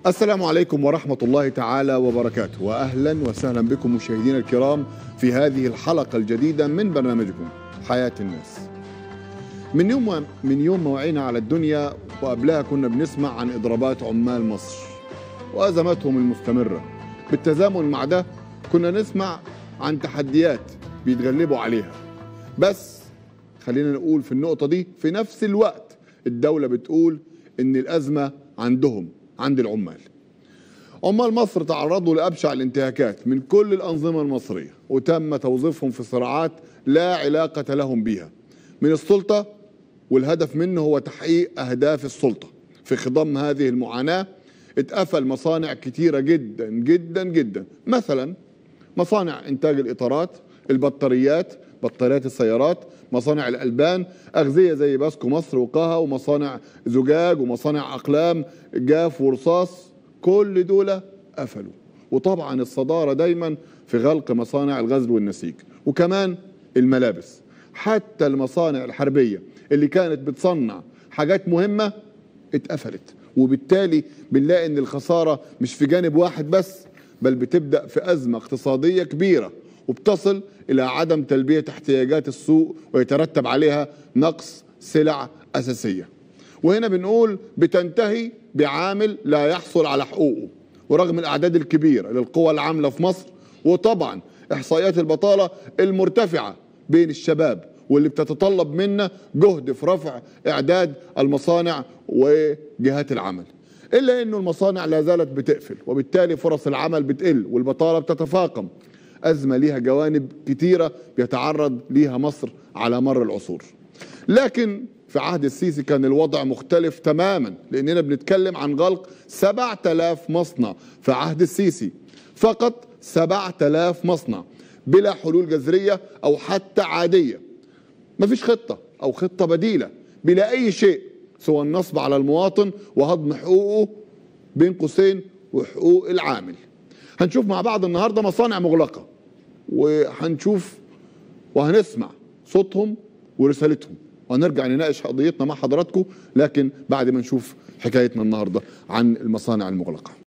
السلام عليكم ورحمة الله تعالى وبركاته وأهلا وسهلا بكم مشاهدينا الكرام في هذه الحلقة الجديدة من برنامجكم حياة الناس من يوم من يوم ما وعينا على الدنيا وقبلها كنا بنسمع عن إضرابات عمال مصر وأزماتهم المستمرة بالتزامن مع ده كنا نسمع عن تحديات بيتغلبوا عليها بس خلينا نقول في النقطة دي في نفس الوقت الدولة بتقول إن الأزمة عندهم عند العمال عمال مصر تعرضوا لأبشع الانتهاكات من كل الأنظمة المصرية وتم توظيفهم في صراعات لا علاقة لهم بها من السلطة والهدف منه هو تحقيق أهداف السلطة في خضم هذه المعاناة اتقفل مصانع كتيرة جدا جدا جدا مثلا مصانع إنتاج الإطارات البطاريات بطاريات السيارات مصانع الألبان أغذية زي باسكو مصر وقاها ومصانع زجاج ومصانع أقلام جاف ورصاص كل دول قفلوا وطبعا الصدارة دايما في غلق مصانع الغزل والنسيج وكمان الملابس حتى المصانع الحربية اللي كانت بتصنع حاجات مهمة اتقفلت وبالتالي بنلاقي ان الخسارة مش في جانب واحد بس بل بتبدأ في أزمة اقتصادية كبيرة وبتصل إلى عدم تلبية احتياجات السوق ويترتب عليها نقص سلع أساسية وهنا بنقول بتنتهي بعامل لا يحصل على حقوقه ورغم الأعداد الكبيرة للقوى العاملة في مصر وطبعا إحصائيات البطالة المرتفعة بين الشباب واللي بتتطلب منا جهد في رفع إعداد المصانع وجهات العمل إلا أنه المصانع لا زالت بتقفل وبالتالي فرص العمل بتقل والبطالة بتتفاقم أزمة ليها جوانب كتيرة بيتعرض ليها مصر على مر العصور لكن في عهد السيسي كان الوضع مختلف تماما لأننا بنتكلم عن غلق 7000 مصنع في عهد السيسي فقط 7000 مصنع بلا حلول جذرية أو حتى عادية مفيش خطة أو خطة بديلة بلا أي شيء سوى النصب على المواطن وهضم حقوقه بين قوسين وحقوق العامل هنشوف مع بعض النهاردة مصانع مغلقة وهنشوف وهنسمع صوتهم ورسالتهم وهنرجع نناقش قضيتنا مع حضراتكم لكن بعد ما نشوف حكايتنا النهارده عن المصانع المغلقه